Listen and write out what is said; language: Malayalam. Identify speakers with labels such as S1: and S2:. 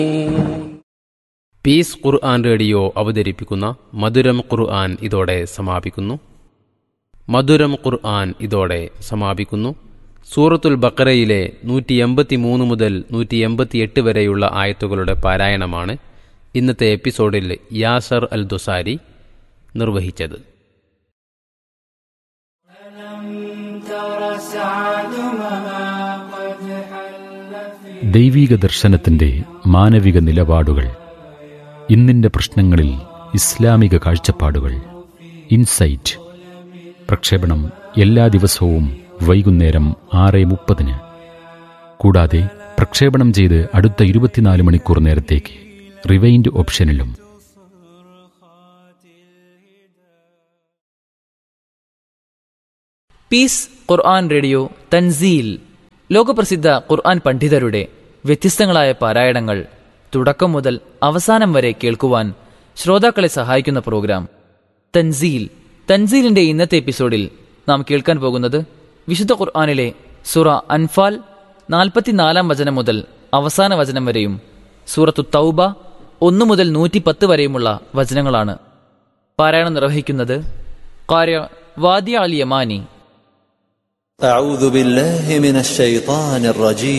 S1: പീസ് ഖുർആൻ റേഡിയോ അവതരിപ്പിക്കുന്ന മധുരം ഖുർആൻ ഇതോടെ സമാപിക്കുന്നു മധുരം ഖുർആൻ ഇതോടെ സമാപിക്കുന്നു സൂറത്തുൽ ബക്കറയിലെ നൂറ്റി എൺപത്തി മൂന്ന് മുതൽ നൂറ്റി എൺപത്തി എട്ട് വരെയുള്ള ആയത്തുകളുടെ പാരായണമാണ് ഇന്നത്തെ എപ്പിസോഡിൽ യാസർ അൽ ദുസാരി നിർവഹിച്ചത്
S2: ദൈവീക ദർശനത്തിന്റെ മാനവിക നിലപാടുകൾ ഇന്നിന്റെ പ്രശ്നങ്ങളിൽ ഇസ്ലാമിക കാഴ്ചപ്പാടുകൾ ഇൻസൈറ്റ് പ്രക്ഷേപണം എല്ലാ ദിവസവും വൈകുന്നേരം ആറ് മുപ്പതിന് കൂടാതെ പ്രക്ഷേപണം ചെയ്ത് അടുത്ത ഇരുപത്തിനാല് മണിക്കൂർ നേരത്തേക്ക് റിവൈൻഡ് ഓപ്ഷനിലും
S3: പീസ് ഖുർആൻ റേഡിയോ തൻസീൽ ലോകപ്രസിദ്ധ ഖുർആൻ പണ്ഡിതരുടെ വ്യത്യസ്തങ്ങളായ പാരായണങ്ങൾ തുടക്കം മുതൽ അവസാനം വരെ കേൾക്കുവാൻ ശ്രോതാക്കളെ സഹായിക്കുന്ന പ്രോഗ്രാം തൻസീൽ തൻസീലിന്റെ ഇന്നത്തെ എപ്പിസോഡിൽ നാം കേൾക്കാൻ പോകുന്നത് വിശുദ്ധ ഖുർആനിലെ സുറ അൻഫാൽ നാൽപ്പത്തിനാലാം വചനം മുതൽ അവസാന വചനം വരെയും സൂറത്തു തൗബ ഒന്നു മുതൽ നൂറ്റിപ്പത്ത് വരെയുമുള്ള വചനങ്ങളാണ് പാരായണം നിർവഹിക്കുന്നത് കാര്യ വാദിയ അൽ യമാനി
S4: أعوذ بالله من الشيطان الرجيم